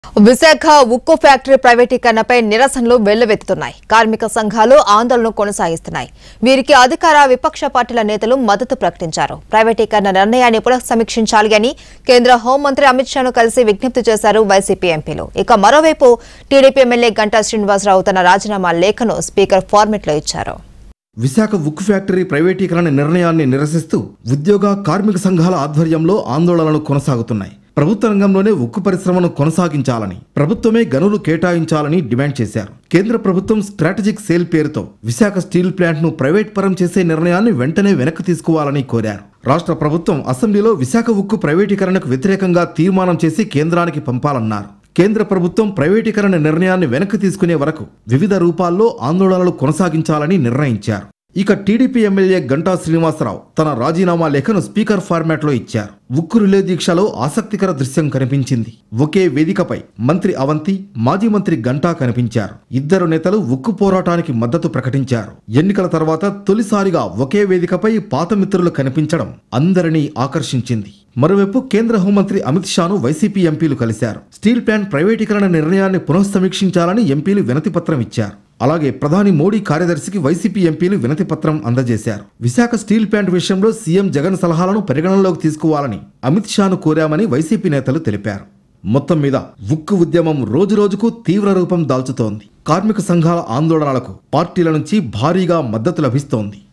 విశాఖ ఉక్కు ఫ్యాక్టరీ ప్రైవేటీకరణపై నిరసనలు వెల్లువెత్తుతున్నాయి కార్మిక సంఘాలు ఆందోళన కొనసాగిస్తున్నాయి వీరికి అధికార విపక్ష పార్టీల నేతలు మద్దతు ప్రకటించారు ప్రైవేటీకరణ నిర్ణయాన్ని పునఃసమీక్షించాలి అని కేంద్ర హోంమంత్రి అమిత్ షాను కలిసి విజ్ఞప్తి చేశారు వైసీపీ ఎంపీలు ఇక మరోవైపు టీడీపీ ఎమ్మెల్యే గంటా శ్రీనివాసరావు తన రాజీనామా లేఖను స్పీకర్ ఫార్మెట్లో ఇచ్చారు విశాఖ ఉక్కు ఫ్యాక్టరీ ప్రైవేటీకరణ నిర్ణయాన్ని నిరసిస్తూ ఉద్యోగ కార్మిక సంఘాల ఆధ్వర్యంలో ఆందోళనలు కొనసాగుతున్నాయి ప్రభుత్వ రంగంలోనే ఉక్కు పరిశ్రమను కొనసాగించాలని ప్రభుత్వమే గనులు కేటాయించాలని డిమాండ్ చేశారు కేంద్ర ప్రభుత్వం స్ట్రాటజిక్ సేల్ పేరుతో విశాఖ స్టీల్ ప్లాంట్ ను ప్రైవేట్ పరం చేసే నిర్ణయాన్ని వెంటనే వెనక్కి తీసుకోవాలని కోరారు రాష్ట్ర ప్రభుత్వం అసెంబ్లీలో విశాఖ ఉక్కు ప్రైవేటీకరణకు వ్యతిరేకంగా తీర్మానం చేసి కేంద్రానికి పంపాలన్నారు కేంద్ర ప్రభుత్వం ప్రైవేటీకరణ నిర్ణయాన్ని వెనక్కి తీసుకునే వరకు వివిధ రూపాల్లో ఆందోళనలు కొనసాగించాలని నిర్ణయించారు ఇక టీడీపీ ఎమ్మెల్యే గంటా శ్రీనివాసరావు తన రాజీనామా లేఖను స్పీకర్ ఫార్మాట్లో ఇచ్చారు ఉక్కు రిలే దీక్షలో ఆసక్తికర దృశ్యం కనిపించింది ఒకే వేదికపై మంత్రి అవంతి మాజీ మంత్రి గంటా కనిపించారు ఇద్దరు నేతలు ఉక్కు పోరాటానికి మద్దతు ప్రకటించారు ఎన్నికల తర్వాత తొలిసారిగా ఒకే వేదికపై పాత మిత్రులు కనిపించడం అందరినీ ఆకర్షించింది మరోవైపు కేంద్ర హోంమంత్రి అమిత్ షాను వైసీపీ ఎంపీలు కలిశారు స్టీల్ ప్లాంట్ ప్రైవేటీకరణ నిర్ణయాన్ని పునఃసమీక్షించాలని ఎంపీలు వినతి పత్రం ఇచ్చారు అలాగే ప్రధాని మోడీ కార్యదర్శికి వైసీపీ ఎంపీలు వినతి పత్రం అందజేశారు విశాఖ స్టీల్ ప్లాంట్ విషయంలో సీఎం జగన్ సలహాలను పరిగణనలోకి తీసుకోవాలని అమిత్ షాను కోరామని వైసీపీ నేతలు తెలిపారు మొత్తం మీద ఉక్కు ఉద్యమం రోజురోజుకు తీవ్ర రూపం దాల్చుతోంది కార్మిక సంఘాల ఆందోళనలకు పార్టీల నుంచి భారీగా మద్దతు లభిస్తోంది